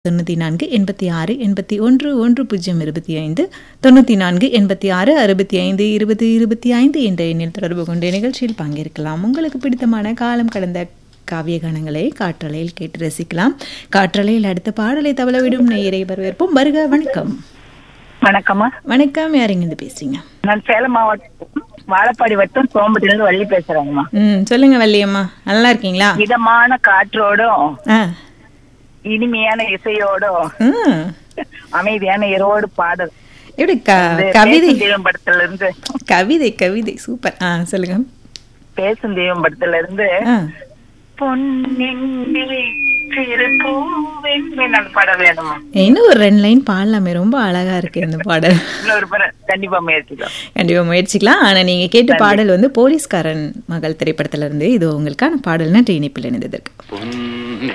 தொண்ணூற்றி நான்கு எண்பத்தி ஆறு எண்பத்தி ஒன்று ஒன்று பூஜ்ஜியம் இருபத்தி ஐந்து தொண்ணூற்றி நான்கு எண்பத்தி ஆறு அறுபத்தி ஐந்து இருபது இருபத்தி ஐந்து என்ற எண்ணில் தொடர்பு கொண்டு நிகழ்ச்சியில் பங்கேற்கலாம் உங்களுக்கு பிடித்தமான காலம் கடந்த காவிய கணங்களை காற்றலையில் கேட்டு ரசிக்கலாம் காற்றலையில் அடுத்த பாடலை தவளவிடும் நேயரை வரவேற்போம் வருக வணக்கம் வணக்கம்மா வணக்கம் யாருங்க இருந்து பேசுறீங்க நான் சேலம் மாவட்டம் வாழப்பாடி வட்டம் சோம்பட்டிலிருந்து வள்ளி பேசுறேங்கம்மா ம் சொல்லுங்க வள்ளியம்மா நல்லா இருக்கீங்களா இதமான காற்றோடும் ஆ இனிமையான இசையோடும் ம். அமைதியான இரவோடு பாடல் எப்படி க இது கவிதை பேசும் தெய்வம் படத்துல இருந்து கவிதை கவிதை சூப்பர் ஆ சொல்லுங்க பேசும் தெய்வம் படத்துல இருந்து ஆ பொன்னெங்கிலே சிறு பூவெண்ணில் அந்த பாடல் வேணுமா இன்னும் ஒரு ரெண்டு லைன் பாடலாமே ரொம்ப அழகா இருக்கு இந்த பாடல் இன்னொரு படம் கண்டிப்பா முயற்சிக்கலாம் கண்டிப்பா முயற்சிக்கலாம் ஆனா நீங்க கேட்ட பாடல் வந்து போலீஸ்காரன் மகள் திரைப்படத்துல இருந்து இது உங்களுக்கான பாடல்னா இணைப்பில் இணைந்ததற்கு பொன்